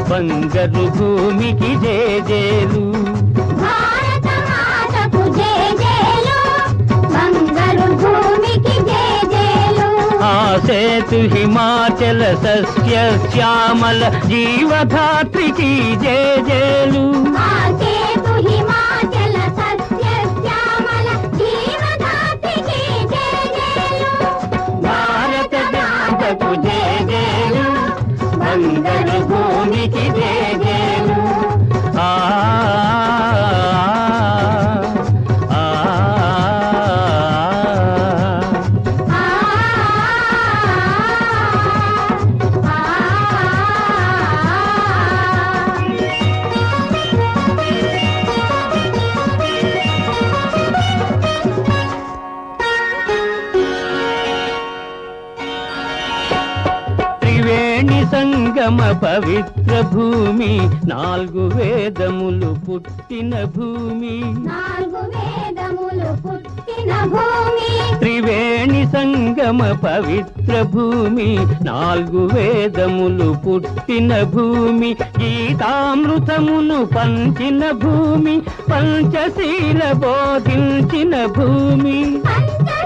బంగారు భూమికి జేజేలు భారత మాతకు జేజేలు బంగారు భూమికి జేజేలు ఆ సేతు హిమాచల సస్య శ్యామల జీవధాత్రికి జేజేలు ఆ సేతు హిమాచల సస్య శ్యామల జీవదాతికి జేజేలు భారత జాతకు జేజేలు బంగారు భూమికి జేజేలు ఆ ఆ, ఆ ఆ త్రివేణి సంగమ పవిత్ర భూమి నాలుగు వేదములు పుట్టిన భూమి నాలుగు వేదములు పుట్టిన భూమి త్రివేణి సంగమ పవిత్ర భూమి నాలుగు వేదములు పుట్టిన భూమి గీతామృతమును పంచిన భూమి పంచశీల బోధించిన భూమి పంచ